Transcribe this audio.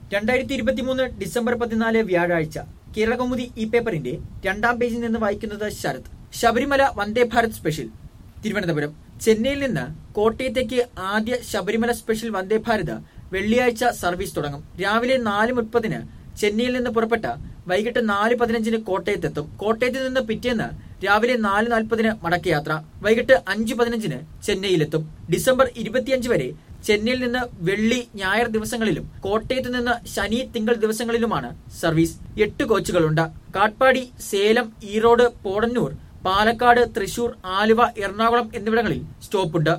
രണ്ടായിരത്തി ഇരുപത്തിമൂന്ന് ഡിസംബർ പതിനാല് വ്യാഴാഴ്ച കേരളകൗമുദി ഈ പേപ്പറിന്റെ രണ്ടാം പേജിൽ നിന്ന് വായിക്കുന്നത് ശരത് ശബരിമല വന്ദേ ഭാരത് സ്പെഷ്യൽ തിരുവനന്തപുരം ചെന്നൈയിൽ നിന്ന് കോട്ടയത്തേക്ക് ആദ്യ ശബരിമല സ്പെഷ്യൽ വന്ദേ ഭാരത് വെള്ളിയാഴ്ച സർവീസ് തുടങ്ങും രാവിലെ നാല് മുപ്പതിന് ചെന്നൈയിൽ നിന്ന് പുറപ്പെട്ട വൈകിട്ട് നാല് പതിനഞ്ചിന് കോട്ടയത്തെത്തും കോട്ടയത്ത് നിന്ന് പിറ്റേന്ന് രാവിലെ നാല് നാൽപ്പതിന് മടക്കയാത്ര വൈകിട്ട് അഞ്ച് പതിനഞ്ചിന് ചെന്നൈയിലെത്തും ഡിസംബർ ഇരുപത്തിയഞ്ച് വരെ ചെന്നൈയിൽ നിന്ന് വെള്ളി ഞായർ ദിവസങ്ങളിലും കോട്ടയത്ത് നിന്ന് ശനി തിങ്കൾ ദിവസങ്ങളിലുമാണ് സർവീസ് എട്ട് കോച്ചുകളുണ്ട് കാട്പാടി സേലം ഈറോഡ് പോടന്നൂർ പാലക്കാട് തൃശൂർ ആലുവ എറണാകുളം എന്നിവിടങ്ങളിൽ സ്റ്റോപ്പുണ്ട്